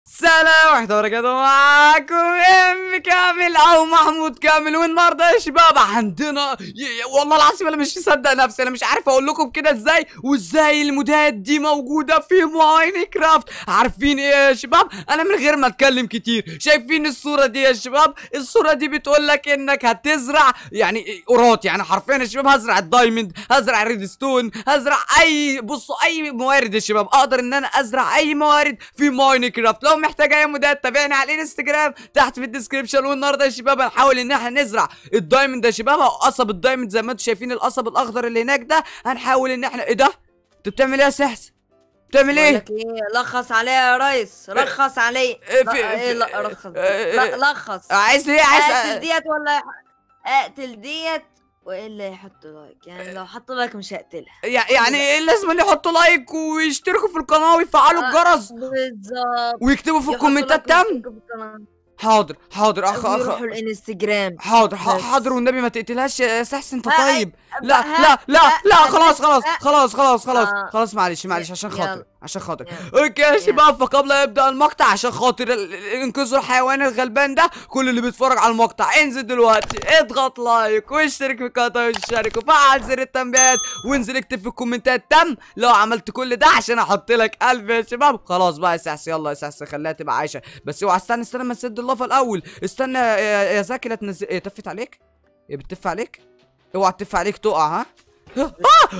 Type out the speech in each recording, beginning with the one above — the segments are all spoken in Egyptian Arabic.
السلام ورحمة الله وبركاته معاكم ام كامل او محمود كامل والنهارده يا شباب عندنا ي- ي- والله العظيم انا مش مصدق نفسي انا مش عارف اقول لكم كده ازاي وازاي المودات دي موجودة في ماينكرافت عارفين ايه يا شباب انا من غير ما اتكلم كتير شايفين الصورة دي يا شباب الصورة دي بتقول لك انك هتزرع يعني قرات يعني حرفيا يا شباب هزرع الدايموند هزرع الريد ستون هزرع اي بصوا اي موارد يا شباب اقدر ان انا ازرع اي موارد في ماينكرافت لو محتاج اي مودات تابعني على الانستجرام تحت في الديسكربشن والنهارده يا شباب هنحاول ان احنا نزرع الدايموند يا شباب او قصب الدايموند زي ما انتم شايفين القصب الاخضر اللي هناك ده هنحاول ان احنا ايه ده انت بتعمل ايه يا سحس بتعمل بقول ايه لك ايه لخص عليه يا ريس رخص عليه إيه لا، في- ايه في- لا رخص إيه- لا لخص عايز ايه اقتل عايز ديت ولا يح- اقتل ديت والا يحط لايك يعني لو حط لايك مش هقتلها يع- يعني ايه لازم يحطوا لايك ويشتركوا في القناه ويفعلوا الجرس بالظبط ويكتبوا في يحطوا الكومنتات لايك تم ويشتركوا في القناة. حاضر حاضر اخ اخ ويروحوا الانستجرام حاضر ح- بس. حاضر والنبي ما تقتلهاش يا سحس انت ها، طيب لا ها، لا لا ها، لا ها، خلاص خلاص ها. خلاص خلاص خلاص آه. خلاص معلش معلش عشان يلا. خاطر عشان خاطر يلا. اوكي يا شباب فقبل لا يبدا المقطع عشان خاطر ال- ال- انقذوا الحيوان الغلبان ده كل اللي بيتفرج على المقطع انزل دلوقتي اضغط لايك واشترك في القناه واشترك وفعل زر التنبيهات وانزل اكتب في الكومنتات تم لو عملت كل ده عشان احط لك قلب يا شباب خلاص بقى يا سحس يلا يا سحس خليها تبقى عايشه بس اوعى استنى استنى ما تسد اللافه الاول استنى يا يا زكي لا تنزل إيه، تفت عليك ايه بتف عليك اوعى تف عليك تقع ها آه آه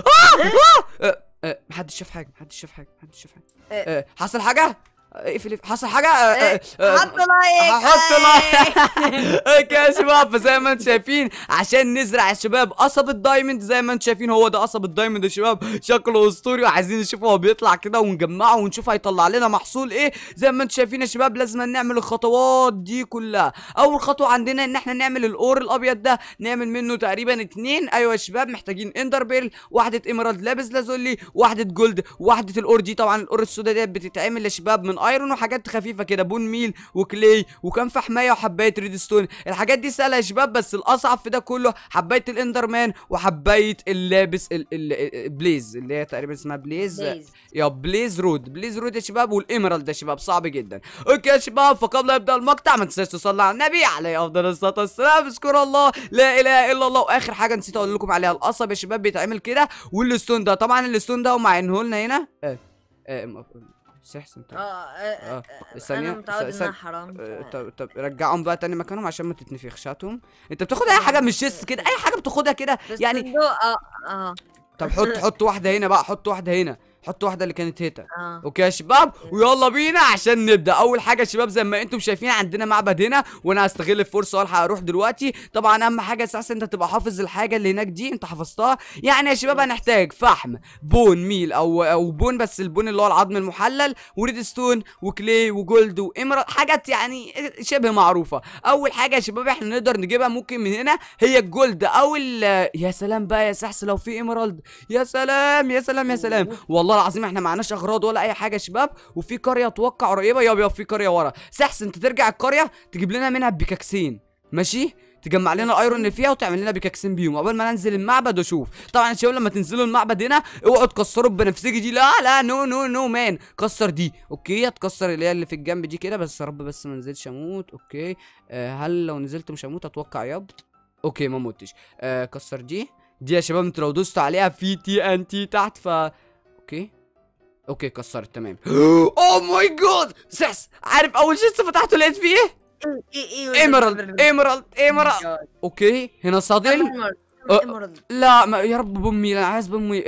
آه آه آه محدش شاف حاجه محدش شاف حاجه محدش شاف حاجه إيه. آه حصل حاجه اقفل اقفل. حصل حاجه آه، آه، إيه، آه، حط لايك هحط إيه. لايك اوكي يا شباب فزي ما انتم شايفين عشان نزرع يا شباب قصب الدايموند زي ما انتم شايفين هو ده قصب الدايموند يا شباب شكله اسطوري وعايزين نشوف هو بيطلع كده ونجمعه ونشوف هيطلع لنا محصول ايه زي ما انتم شايفين يا شباب لازم نعمل الخطوات دي كلها اول خطوه عندنا ان احنا نعمل الاور الابيض ده نعمل منه تقريبا اتنين ايوه يا شباب محتاجين اندر بيرل واحده ايمرالد لابس لازولي واحده جولد واحده الاور دي طبعا الاور السودا ديت بتتعمل يا شباب من ايرون وحاجات خفيفه كده بون ميل وكلي وكان في حمايه وحبايه ريدستون الحاجات دي سهله يا شباب بس الاصعب في ده كله حبايه الاندرمان وحبايه اللابس ال- ال- بليز اللي هي تقريبا اسمها بليز بليز. يا بليز رود بليز رود يا شباب والايمرالد يا شباب صعب جدا اوكي يا شباب فقبل لا يبدا المقطع ما تنساش تصلي على النبي عليه افضل الصلاه والسلام اذكر الله لا اله الا الله واخر حاجه نسيت اقول لكم عليها القصب يا شباب بيتعمل كده والستون ده طبعا الستون ده هم عينه لنا هنا اه اه م- سحس انت اه آه، اه آه، ثانية، انا متعود ث- انها ث- حرام آه، طب طب رجعهم بقى تاني مكانهم عشان ما تتنفخش هاتهم انت بتاخد اي حاجه من الشيست كده اي حاجه بتاخدها كده بس يعني صندوق، اه اه طب حط حط واحده هنا بقى حط واحده هنا حط واحده اللي كانت هنا اه اوكي يا شباب ويلا بينا عشان نبدا اول حاجه يا شباب زي ما انتم شايفين عندنا معبد هنا وانا هستغل الفرصه والحق اروح دلوقتي طبعا اهم حاجه اساسا انت تبقى حافظ الحاجه اللي هناك دي انت حفظتها يعني يا شباب هنحتاج فحم بون ميل او او بون بس البون اللي هو العظم المحلل وريد ستون وكلي وجولد وايمرالد حاجات يعني شبه معروفه اول حاجه يا شباب احنا نقدر نجيبها ممكن من هنا هي الجولد او ال يا سلام بقى يا سحس لو في ايمرالد يا سلام يا سلام يا سلام والله العظيم احنا معناش اغراض ولا اي حاجه يا شباب وفي قريه اتوقع قريبه يابا يابا في قريه ورا سحس انت ترجع القريه تجيب لنا منها بيكاكسين ماشي تجمع لنا الايرون اللي فيها وتعمل لنا بيكاكسين بيهم قبل ما ننزل المعبد واشوف طبعا يا شباب لما تنزلوا المعبد هنا اوعوا تكسروا البنفسجي دي لا لا نو نو نو مان كسر دي اوكي هتكسر اللي هي اللي في الجنب دي كده بس يا رب بس ما نزلش اموت اوكي آه هل لو نزلت مش هموت اتوقع ياب اوكي ما متش آه كسر دي دي يا شباب انتوا لو دوستوا عليها في تي ان تي تحت ف اوكي اوكي كسرت تمام اوه ماي جاد سحس عارف اول شيء فتحته لقيت فيه ايه ايه ايمرالد ايمرالد ايمرالد اوكي هنا صادل أه. لا ما يا رب بامي انا عايز بامي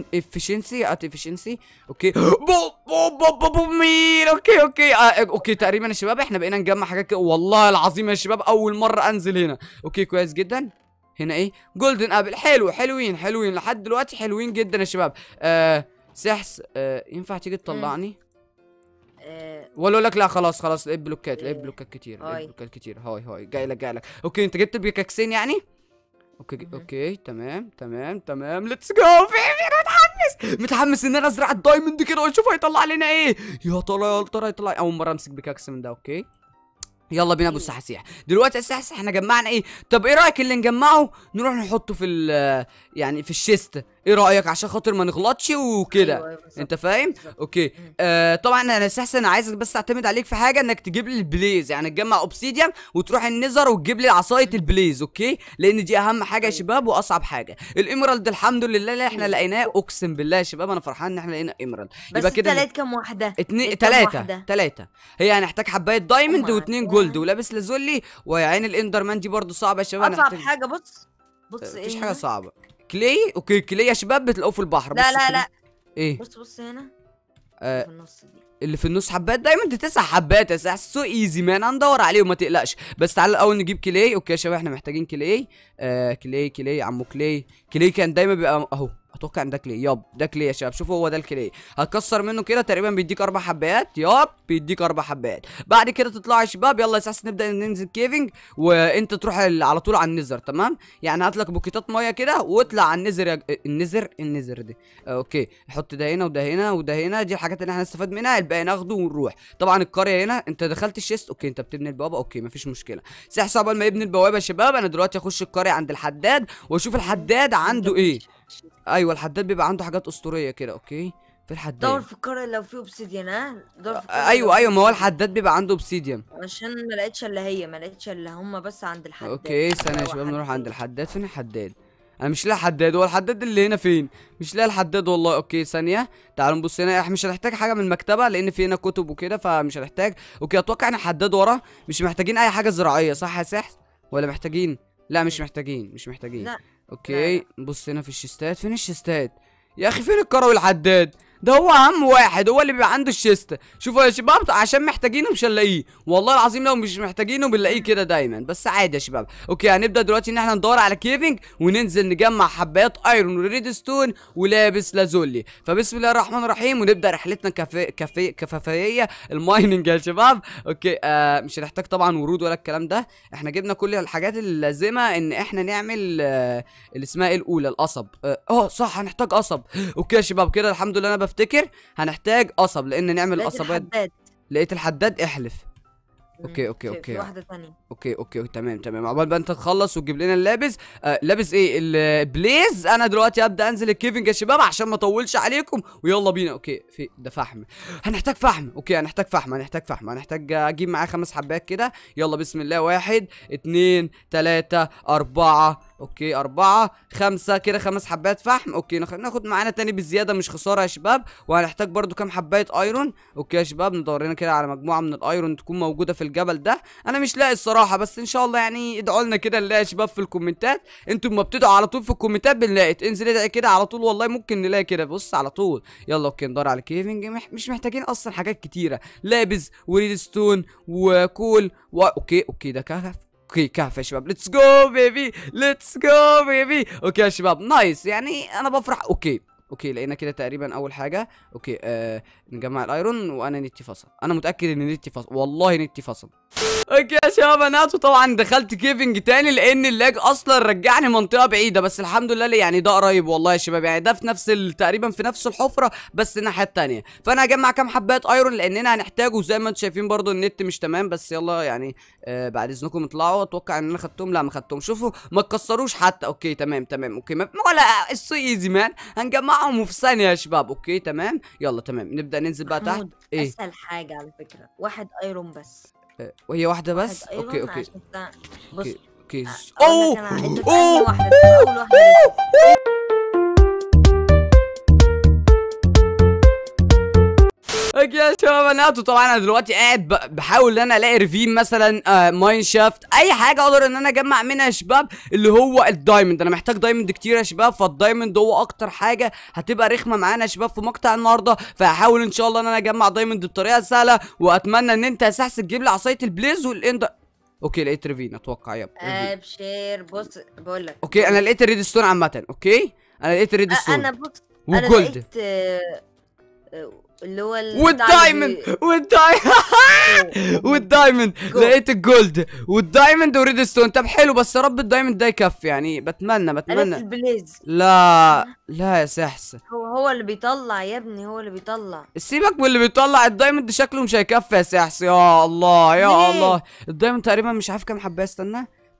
افشنسي ات افشنسي اوكي بو بو بو بو بامي اوكي اوكي آه اوكي تقريبا يا شباب احنا بقينا نجمع حاجات كده والله العظيم يا شباب اول مره انزل هنا اوكي كويس جدا هنا ايه جولدن ابل حلو حلوين حلوين لحد دلوقتي حلوين جدا يا شباب آه سحس آه ينفع تيجي تطلعني ولا اقول لك لا خلاص خلاص لقيت بلوكات لقيت إيه. بلوكات كتير هاي. لقيت بلوكات كتير هاي هاي جاي لك جاي لك اوكي انت جبت بيكاكسين يعني اوكي مهم. اوكي تمام تمام تمام ليتس جو في في أنا متحمس متحمس ان انا ازرع الدايموند كده واشوف هيطلع لنا ايه يا ترى يا ترى هيطلع اول مره امسك بيكاكس من ده اوكي يلا بينا ابو السحاسيح دلوقتي يا السحاسيح احنا جمعنا ايه طب ايه رايك اللي نجمعه نروح نحطه في ال يعني في الشيست ايه رايك عشان خاطر ما نغلطش وكده أيوة، أيوة، بالظبط، انت فاهم بالظبط. اوكي مم. آه طبعا انا اساسا انا عايزك بس اعتمد عليك في حاجه انك تجيب لي البليز يعني تجمع اوبسيديان وتروح النزر وتجيب لي عصايه البليز اوكي لان دي اهم حاجه يا أيوة. شباب واصعب حاجه الايمرالد الحمد لله اللي احنا أيوة. لقيناه اقسم بالله يا شباب انا فرحان ان احنا لقينا ايمرالد بس يبقى انت كده لقيت كام واحده اتنين لقيت كام تلاتة واحدة؟ تلاتة هي هنحتاج حبايه دايموند Oh my واتنين God. جولد ولابس لازولي وعين الاندرمان دي برضو صعبه يا شباب اصعب هنحتاج- حاجه بص بص مفيش ايه حاجه هنا؟ صعبه كلي اوكي كلي يا شباب بتلاقوه في البحر لا بصوا لا كلي. لا ايه بص بص هنا آه في النص دي اللي في النص حبات دايموند تسع حبات يا ساعة سو ايزي مان هندور عليهم ما تقلقش بس تعالى الاول نجيب كلي اوكي يا شباب احنا محتاجين كلي آه كلي كلي عمو كلي كلي كان دايما بيبقى اهو اتوقع ان ده كلي ياب ده كلي يا شباب شوفوا هو ده الكلي هتكسر منه كده تقريبا بيديك اربع حبات ياب بيديك اربع حبات بعد كده تطلعوا يا شباب يلا يا اساس نبدا ننزل كيفنج وانت تروح ال- على طول على النزر تمام يعني هات لك بوكيتات ميه كده واطلع على النزر يا ج- النزر النزر دي آه، اوكي حط ده هنا وده هنا وده هنا دي الحاجات اللي احنا هنستفاد منها الباقي ناخده ونروح طبعا القريه هنا انت دخلت الشيست اوكي انت بتبني البوابه اوكي مفيش مشكله سحس قبل ما يبني البوابه يا شباب انا دلوقتي اخش القريه عند الحداد واشوف الحداد عنده ايه ايوه الحداد بيبقى عنده حاجات اسطوريه كده اوكي في دور الحداد في القرية لو في اوبسيديان ها دور في القرية آه، لو ايوه في ايوه ما هو obsidian. الحداد بيبقى عنده اوبسيديان عشان ما لقيتش الا هي ما لقيتش الا هم بس عند الحداد اوكي ثانيه يا هو شباب نروح حد عند تاني. الحداد فين الحداد انا مش لاقي حداد هو الحداد اللي هنا فين مش لاقي الحداد والله اوكي ثانيه تعالوا نبص هنا احنا مش هنحتاج حاجه من المكتبه لان في هنا كتب وكده فمش هنحتاج اوكي اتوقع ان الحداد ورا مش محتاجين اي حاجه زراعيه صح يا سحس ولا محتاجين لا مش محتاجين مش محتاجين لا اوكي بص هنا في الشيستات فين الشيستات يا اخي فين الكروي الحداد ده هو اهم واحد هو اللي بيبقى عنده الشيست شوفوا يا شباب عشان محتاجينه مش هنلاقيه والله العظيم لو مش محتاجينه بنلاقيه كده دايما بس عادي يا شباب اوكي هنبدا دلوقتي ان احنا ندور على كيفنج وننزل نجمع حبايات ايرون وريد ستون ولابس لازولي فبسم الله الرحمن الرحيم ونبدا رحلتنا كافي كافي كفافيه المايننج يا شباب اوكي آه مش هنحتاج طبعا ورود ولا الكلام ده احنا جبنا كل الحاجات اللازمه ان احنا نعمل آه اللي اسمها ايه الاولى القصب اه آه، صح هنحتاج قصب اوكي يا شباب كده الحمد لله انا بفتكر هنحتاج قصب لان نعمل لقيت قصبات الحداد لقيت الحداد احلف مم. أوكي، أوكي، في- أوكي. في واحده ثانيه اوكي اوكي تمام تمام عقبال بقى انت تخلص وتجيب لنا اللابس آه لابس ايه البليز انا دلوقتي ابدا انزل الكيفنج يا شباب عشان ما اطولش عليكم ويلا بينا اوكي في ده فحم هنحتاج فحم اوكي هنحتاج فحم هنحتاج فحم هنحتاج اجيب معاه خمس حبات كده يلا بسم الله واحد اتنين تلاتة اربعة اوكي اربعة خمسة كده خمس حبات فحم اوكي ناخد ناخد معانا تاني بالزيادة مش خسارة يا شباب وهنحتاج برضو كام حباية ايرون اوكي يا شباب ندور لنا كده على مجموعة من الايرون تكون موجودة في الجبل ده انا مش لاقي الصراحة بس ان شاء الله يعني ادعوا لنا كده نلاقي يا شباب في الكومنتات انتوا ما بتدعوا على طول في الكومنتات بنلاقي انزل ادعي كده على طول والله ممكن نلاقي كده بص على طول يلا اوكي ندور على كيفنج مح مش محتاجين اصلا حاجات كتيرة لابس وريد ستون وكول و... اوكي اوكي ده كهف اوكي كهف يا شباب ليتس جو بيبي ليتس جو بيبي اوكي يا شباب نايس يعني انا بفرح اوكي اوكي لقينا كده تقريبا اول حاجه اوكي آه نجمع الايرون وانا نتي فصل انا متاكد ان نتي فصل والله نتي فصل اوكي يا شباب انا طبعا دخلت كيفنج تاني لان اللاج اصلا رجعني منطقه بعيده بس الحمد لله لي يعني ده قريب والله يا شباب يعني ده في نفس ال- تقريبا في نفس الحفره بس الناحيه التانيه فانا هجمع كام حبات ايرون لاننا هنحتاجه زي ما انتم شايفين برضو النت مش تمام بس يلا يعني آه بعد اذنكم اطلعوا اتوقع ان انا خدتهم لا ما خدتهم شوفوا ما تكسروش حتى اوكي تمام تمام اوكي ما ولا السو ايزي مان هنجمعهم في ثانيه يا شباب اوكي تمام يلا تمام نبدا ننزل بقى تحت محمود، ايه اسهل حاجه على فكره واحد ايرون بس آه، وهي واحده واحد بس ايرون اوكي اوكي عشان تا- بص اوكي اوكي أقول لك اوه أنا، أنت تاني اوه واحده أنت اول واحده لسه. اوكي يا شباب انا طبعا انا دلوقتي قاعد ب- بحاول ان انا الاقي ريفين مثلا آه ماين شافت اي حاجه اقدر ان انا اجمع منها يا شباب اللي هو الدايموند انا محتاج دايموند كتير يا شباب فالدايموند هو اكتر حاجه هتبقى رخمه معانا يا شباب في مقطع النهارده فهحاول ان شاء الله ان انا اجمع دايموند بطريقه سهله واتمنى ان انت يا سحس تجيب لي عصايه البليز والاند اوكي لقيت ريفين اتوقع يب ريفين. ابشر بص بقول لك اوكي انا لقيت الريد ستون عامه اوكي انا لقيت الريد ستون انا بص انا وجولد لقيت آه، آه، اللي هو ال- بتاع والدايموند اللي والدايموند بي- والدايموند جولد. لقيت الجولد والدايموند وريد ستون طب حلو بس يا رب الدايموند ده يكفي يعني بتمنى لقيت بتمنى البليز لا لا يا سحس هو هو اللي بيطلع يا ابني هو اللي بيطلع سيبك من اللي بيطلع الدايموند شكله مش هيكفي يا سحس يا الله يا ليه؟ الله الدايموند تقريبا مش عارف كام حبايه استنى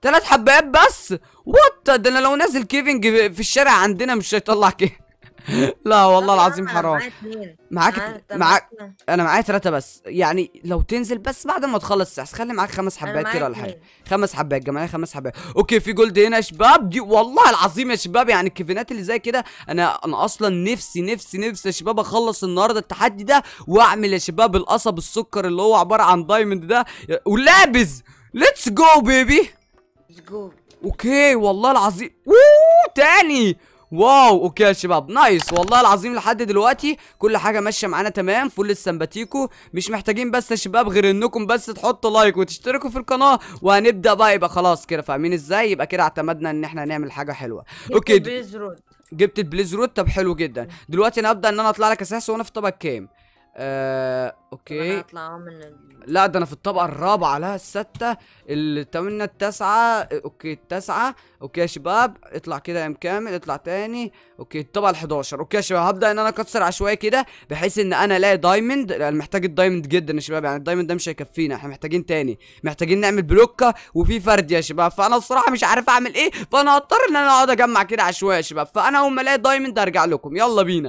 ثلاث حبات بس وات ده انا لو نازل كيفنج في الشارع عندنا مش هيطلع كده لا والله طب يا العظيم عم أنا حرام معايا اتنين. معاك معايا- طب معاك معايا- انا معايا ثلاثة بس يعني لو تنزل بس بعد ما تخلص سحس خلي معاك خمس أنا حبات معايا كده ولا حاجة اتنين. خمس حبات جماعة خمس حبات اوكي في جولد هنا يا شباب دي والله العظيم يا شباب يعني الكيفنات اللي زي كده انا انا اصلا نفسي نفسي نفسي يا شباب اخلص النهارده التحدي ده واعمل يا شباب القصب السكر اللي هو عبارة عن دايموند ده ولابس ليتس جو بيبي Let's go. اوكي والله العظيم ووو تاني واو اوكي يا شباب نايس والله العظيم لحد دلوقتي كل حاجه ماشيه معانا تمام فل السمباتيكو مش محتاجين بس يا شباب غير انكم بس تحطوا لايك وتشتركوا في القناه وهنبدا بقى يبقى خلاص كده فاهمين ازاي يبقى كده اعتمدنا ان احنا نعمل حاجه حلوه اوكي جبت د- بليز رود جبت البليز روت طب حلو جدا دلوقتي انا ابدا ان انا اطلع لك اساس وانا في طبق كام آه، انا اوكي هطلع من ال... لا ده انا في الطبقه الرابعه لا السته الثامنه التاسعه اوكي التاسعه اوكي يا شباب اطلع كده يا مكامل اطلع تاني اوكي الطبقه ال11 اوكي يا شباب هبدا ان انا اكسر عشوائي كده بحيث ان انا الاقي دايموند انا محتاج الدايموند جدا يا شباب يعني الدايموند ده مش هيكفينا احنا محتاجين تاني محتاجين نعمل بلوكه وفي فرد يا شباب فانا الصراحه مش عارف اعمل ايه فانا هضطر ان انا اقعد اجمع كده عشوائي يا شباب فانا اول ما الاقي دايموند هرجع لكم يلا بينا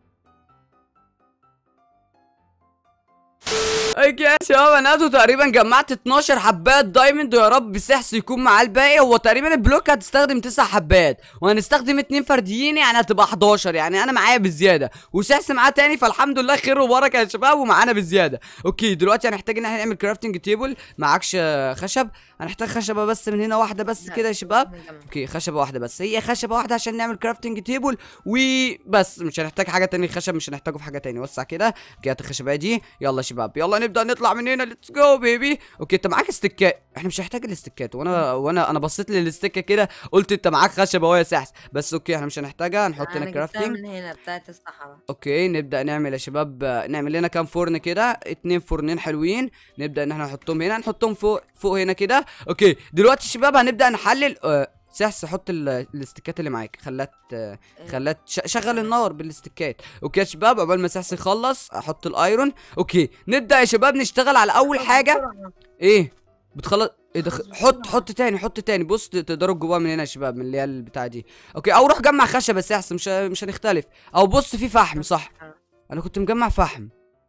اوكي يا شباب انا أدو تقريبا جمعت 12 حبات دايموند ويا رب سحس يكون معاه الباقي هو تقريبا البلوك هتستخدم 9 حبات وهنستخدم 2 فرديين يعني هتبقى 11 يعني انا معايا بزياده وسحس معاه تاني فالحمد لله خير وبركه يا شباب ومعانا بزياده اوكي دلوقتي هنحتاج ان احنا نعمل كرافتنج تيبل معكش آه، خشب هنحتاج خشبه بس من هنا واحده بس لا، كده يا شباب نجمع. اوكي خشبه واحده بس هي خشبه واحده عشان نعمل كرافتنج تيبل وبس مش هنحتاج حاجه تاني خشب مش هنحتاجه في حاجه تاني وسع كده اوكي هات الخشبه دي يلا يا شباب يلا نبدا نطلع من هنا ليتس جو بيبي اوكي انت معاك استكات احنا مش هنحتاج الاستكات وانا وانا انا بصيت للاستكه كده قلت انت معاك خشبه وهي سحس بس اوكي احنا مش هنحتاجها نحط انا هنا جبتها كرافتنج من هنا بتاعت الصحراء اوكي نبدا نعمل يا شباب آه، نعمل لنا كام فرن كده اتنين فرنين حلوين نبدا ان احنا نحطهم هنا نحطهم فوق فوق هنا كده اوكي دلوقتي شباب هنبدا نحلل آه، سحس حط ال- الاستكات اللي معاك خلات آه، خلات ش- شغل النار بالاستكات اوكي يا شباب عقبال ما سحس يخلص احط الايرون اوكي نبدا يا شباب نشتغل على اول حاجه ايه بتخلص ايه ده خلاص حط بسرعة. حط تاني حط تاني بص ت- تقدروا تجيبوها من هنا يا شباب من اللي هي البتاع دي اوكي او روح جمع خشب بس احسن مش ه- مش هنختلف او بص في فحم صح انا كنت مجمع فحم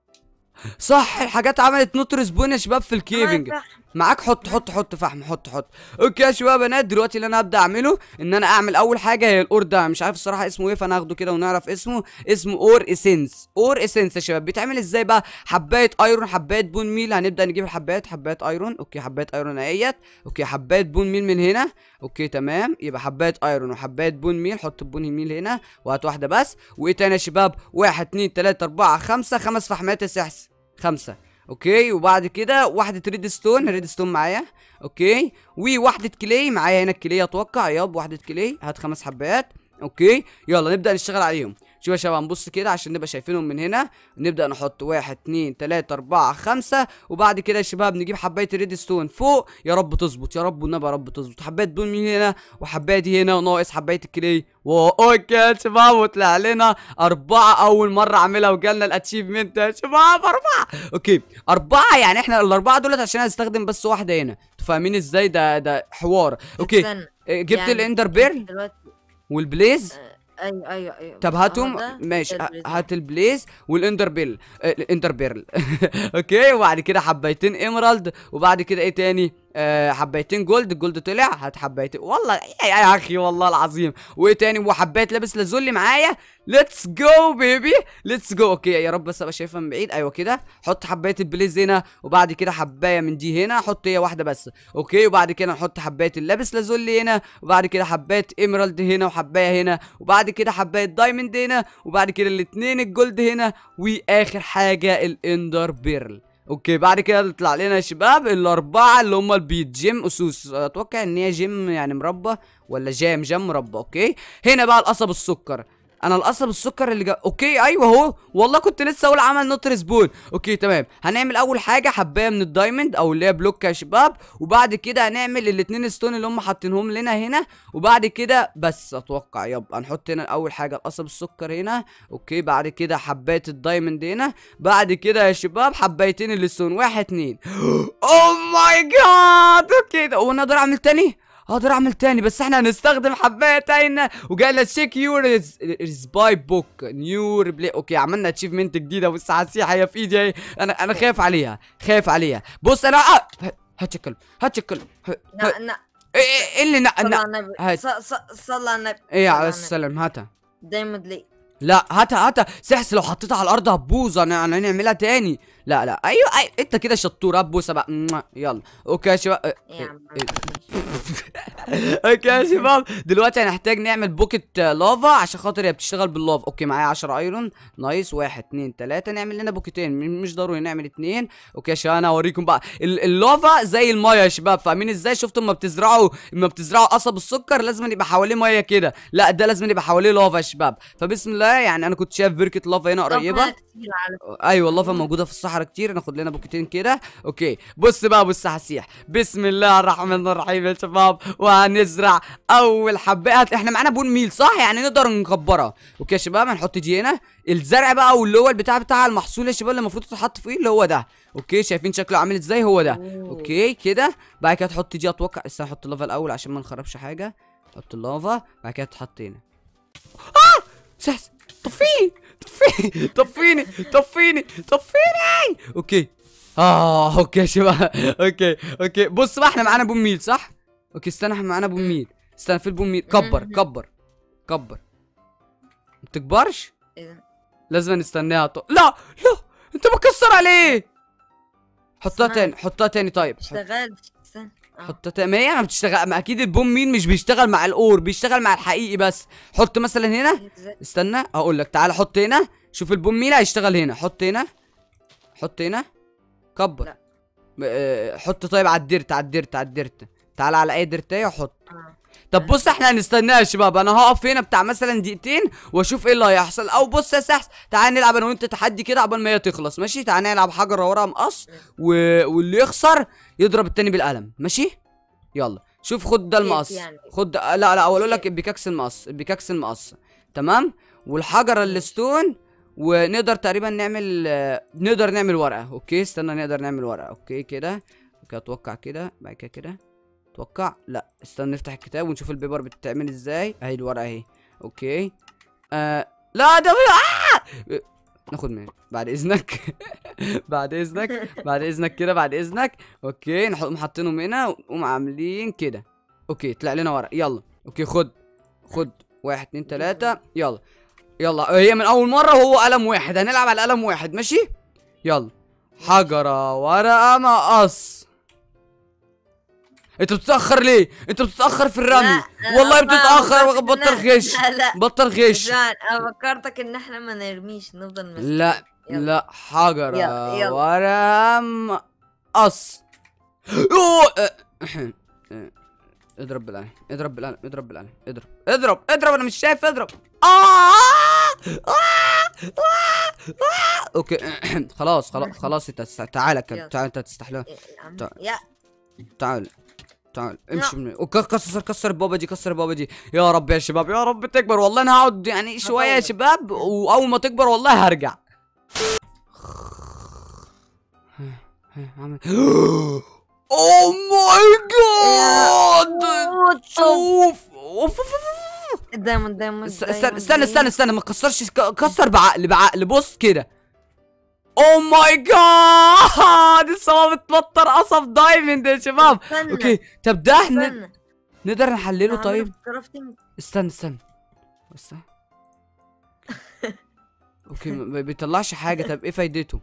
صح الحاجات عملت نوت ريسبون يا شباب في الكيفنج معاك حط حط حط فحم حط حط اوكي يا شباب بنات دلوقتي اللي انا هبدا اعمله ان انا اعمل اول حاجه هي الاور ده مش عارف الصراحه اسمه ايه فانا هاخده كده ونعرف اسمه اسمه اور اسنس اور اسنس يا شباب بيتعمل ازاي بقى حبايه ايرون حبايه بون ميل هنبدا نجيب الحبايات حبايه ايرون اوكي حبايه ايرون اهيت اوكي حبايه بون ميل من هنا اوكي تمام يبقى حبايه ايرون وحبايه بون ميل حط البون ميل هنا وهات واحده بس وايه تاني يا شباب واحد اتنين تلاته اربعه خمسه خمس فحمات يا سحس خمسه اوكي وبعد كده واحده ريد ستون ريد ستون معايا اوكي وواحده كلي معايا هنا الكلي اتوقع ياب واحده كلي هات خمس حبات اوكي يلا نبدا نشتغل عليهم شوف يا شباب نبص كده عشان نبقى شايفينهم من هنا نبدا نحط واحد اتنين تلاته اربعه خمسه وبعد كده يا شباب نجيب حبايه ريد ستون فوق يا رب تظبط يا رب والنبي يا رب تظبط حبايه بون من هنا وحبايه دي هنا وناقص حبايه الكلي واو اوكي يا شباب وطلع لنا اربعه اول مره اعملها وجالنا الاتشيفمنت يا شباب اربعه اوكي اربعه يعني احنا الاربعه دولت عشان هنستخدم بس واحده هنا انتوا فاهمين ازاي ده ده حوار اوكي استنى. إيه، جبت يعني الاندر بيرل دلوقتي والبليز آه، ايوه ايوه ايوه طب بص، هاتهم أهو ده ماشي ده ه- البليز. هات البليز والاندر بيل آه، الاندر بيرل اوكي وبعد كده حبايتين ايمرالد وبعد كده ايه تاني آه حبايتين جولد الجولد طلع هات حبايتين والله يا, يا اخي والله العظيم وايه تاني وحبايه لابس لازولي معايا ليتس جو بيبي ليتس جو اوكي يا رب بس ابقى شايفها من بعيد ايوه كده حط حبايه البليز هنا وبعد كده حبايه من دي هنا حط هي واحده بس اوكي وبعد كده نحط حبايه اللابس لازولي هنا وبعد كده حبايه ايمرالد هنا وحبايه هنا وبعد كده حبايه دايموند هنا وبعد كده الاتنين الجولد هنا واخر حاجه الاندر بيرل اوكي بعد كده يطلع لنا يا شباب الاربعه اللي هم البيت جيم اسوس اتوقع ان هي جيم يعني مربى ولا جام جام مربى اوكي هنا بقى القصب السكر انا القصب السكر اللي جا... اوكي ايوه اهو والله كنت لسه اقول عمل نوت ريسبون اوكي تمام هنعمل اول حاجه حبايه من الدايموند او اللي هي بلوك يا شباب وبعد كده هنعمل الاتنين ستون اللي هم حاطينهم لنا هنا وبعد كده بس اتوقع يبقى نحط هنا اول حاجه القصب السكر هنا اوكي بعد كده حبايه الدايموند هنا بعد كده يا شباب حبايتين الستون واحد اتنين اوه ماي جاد اوكي ده وانا اقدر اعمل تاني اقدر اعمل تاني بس احنا هنستخدم حبايه تانية وجاي تشيك يور سباي بوك نيو ريبلي اوكي عملنا اتشيفمنت جديده بص حسيح هي في ايدي اهي انا انا خايف عليها خايف عليها بص انا آه، هات الكلب هات الكلب ه- ه- لا لا ايه إيه- إيه اللي نا صلى نا على النبي هات. ص- ص- صلى على النبي ايه صلى على على السلام هاتها النبي. دايموند لي لا هاتها هاتها سحس لو حطيتها على الارض هتبوظ انا أنا هنعملها تاني لا لا ايوه أي... انت كده شطور هتبوسها بقى موah. يلا اوكي يا شباب إيه يا عم اوكي يا شباب دلوقتي هنحتاج نعمل بوكيت آه، لافا عشان خاطر هي بتشتغل باللافا اوكي معايا 10 ايرون نايس واحد اتنين تلاتة نعمل لنا بوكيتين م- مش ضروري نعمل اتنين اوكي يا شباب انا هوريكم بقى ال- اللافا زي المايه يا شباب فاهمين ازاي شفتوا اما بتزرعوا اما بتزرعوا قصب السكر لازم يبقى حواليه ميه كده لا ده لازم يبقى حواليه لافا يا شباب فبسم الله يعني انا كنت شايف بركه لافا هنا قريبه طبعاً كتير على ايوه اللافا موجوده في الصحراء كتير ناخد لنا بوكيتين كده اوكي بص بقى بص هسيح بسم الله الرحمن الرحيم يا شباب وهنزرع اول حبات احنا معانا بون ميل صح يعني نقدر نكبرها اوكي يا شباب هنحط دي هنا الزرع بقى واللي هو البتاع بتاع المحصول يا شباب اللي المفروض تتحط فيه اللي هو ده اوكي شايفين شكله عامل ازاي هو ده أوه. اوكي كده بعد كده تحط دي اتوقع استنى احط اللافا الاول عشان ما نخربش حاجه حط اللافا بعد كده تحط هنا اه سحس طفيني طفيني طفيني طفيني طفيني اوكي اه اوكي يا شباب اوكي اوكي بص بقى احنا معانا بوم ميل صح اوكي استنى احنا معانا بوم ميل استنى في البوم ميل كبر مم. كبر كبر ما تكبرش إيه ده؟ لازم نستناها طو... لا لا انت مكسر عليه حطها اسمع. تاني حطها تاني طيب حط- اشتغلت استنى آه. حط تا- ما هي ما بتشتغل ما اكيد البوم مين مش بيشتغل مع الاور بيشتغل مع الحقيقي بس حط مثلا هنا إيه إزاي؟ استنى اقول لك تعالى حط هنا شوف البوم مين هيشتغل هنا حط هنا حط هنا كبر لا. ب- آه، حط طيب على الديرت على الديرت على الديرت تعالى على اي ديرتايه وحط آه. طب بص احنا هنستناها يا شباب انا هقف هنا بتاع مثلا دقيقتين واشوف ايه اللي هيحصل او بص يا سحس تعالى نلعب انا وانت تحدي كده قبل ما هي تخلص ماشي تعالى نلعب حجر ورا مقص و... واللي يخسر يضرب التاني بالقلم ماشي يلا شوف خد ده كيف المقص يعني؟ خد ده... لا لا اقول لك كيف؟ البيكاكس المقص البيكاكس المقص تمام والحجر الستون ونقدر تقريبا نعمل آه، نقدر نعمل ورقه اوكي استنى نقدر نعمل ورقه اوكي كده اوكي اتوقع كده بعد كده كده اتوقع لا استنى نفتح الكتاب ونشوف البيبر بتتعمل ازاي اهي الورقه اهي اوكي آه لا ده آه! ناخد من بعد اذنك بعد اذنك بعد اذنك كده بعد اذنك اوكي نحط حاطينهم هنا ونقوم عاملين كده اوكي طلع لنا ورق يلا اوكي خد خد واحد اتنين تلاتة يلا يلا هي من اول مرة وهو قلم واحد هنلعب على قلم واحد ماشي يلا حجرة ورقة مقص انت بتتأخر ليه؟ انت بتتأخر في الرمي لا، أنا والله ما بتتأخر فكرت بطل إن- غش لا لا بطل غش جان انا فكرتك ان احنا ما نرميش نفضل ماسكين لا يلا. لا حجرة يلا، يلا. ورقة مقص أوه، اه، اه، اضرب بالقلم اضرب بالقلم اضرب بالقلم اضرب اضرب اضرب انا مش شايف اضرب آه! آه! آه! آه! اوكي خلاص خلاص خلاص انت تست- تعالى كده يلا. تعالى انت تستحلها إيه يا عم؟ تعال. يا تعال تعال امشي من وك- كسر كسر البابا دي كسر البابا دي يا رب يا شباب يا رب تكبر والله انا هقعد يعني شويه يا هطول. شباب واول ما تكبر والله هرجع اوه ماي جاد اوف اوف دايموند دايموند است- استنى استنى استنى استنى ما تكسرش ك- كسر بعقل بعقل بص كده اوه ماي جاد السما بتمطر قصب دايموند يا شباب استنى. اوكي طب ده احنا استنى نقدر نحلله نعمله طيب كرافتنج. استنى استنى بس اوكي ما بيطلعش حاجه طب ايه فايدته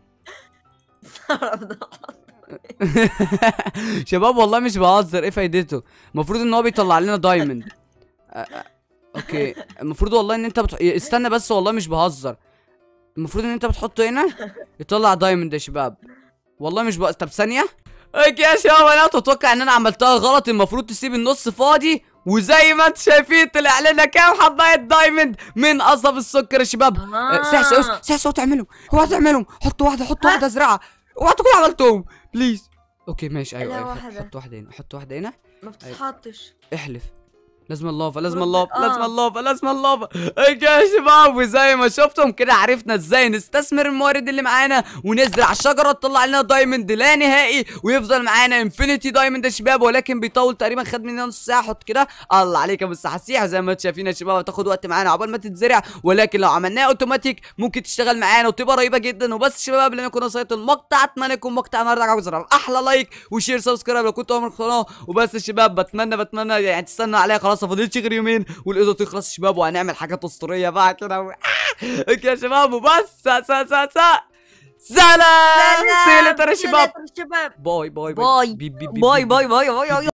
شباب والله مش بهزر ايه فايدته المفروض ان هو بيطلع لنا دايموند أ- أ- اوكي المفروض والله ان انت بتح... استنى بس والله مش بهزر المفروض ان انت بتحطه هنا يطلع دايموند يا شباب والله مش بقى طب ثانيه اوكي يا شباب انا تتوقع ان انا عملتها غلط المفروض تسيب النص فاضي وزي ما انت شايفين طلع لنا كام حبايه دايموند من قصب السكر يا شباب آه. سحس سحس اوعى تعملهم اوعى تعملهم حط واحده حط واحده ازرعها اوعى تكون عملتهم بليز اوكي ماشي ايوه لا، ايوه واحدة. حط واحده هنا حط واحده هنا ما بتتحطش احلف لازم اللافا لازم ربنا- اللافا لازم آه. اللافا لازم اللافا اوكي يا شباب وزي ما شفتم كده عرفنا ازاي نستثمر الموارد اللي معانا ونزرع شجره تطلع لنا دايموند لا نهائي ويفضل معانا انفينيتي دايموند يا شباب ولكن بيطول تقريبا خد مننا نص ساعه حط كده الله عليك يا ابو السحاسيح زي ما انتم شايفين يا شباب هتاخد وقت معانا عقبال ما تتزرع ولكن لو عملناها اوتوماتيك ممكن تشتغل معانا وتبقى رهيبه جدا وبس يا شباب لما يكون وصلت المقطع اتمنى يكون مقطع النهارده عجبكم احلى لايك وشير سبسكرايب لو كنتوا من القناه وبس يا شباب بتمنى بتمنى يعني تستنوا عليا خلاص ما فاضلش غير يومين والايضا تخلص يا شباب وهنعمل حاجات اسطوريه بقى كده و... آه! اوكي يا شباب وبس سا سا سا سا سلام سي يا شباب شباب باي باي باي بي- بي- بي- باي بي- باي باي باي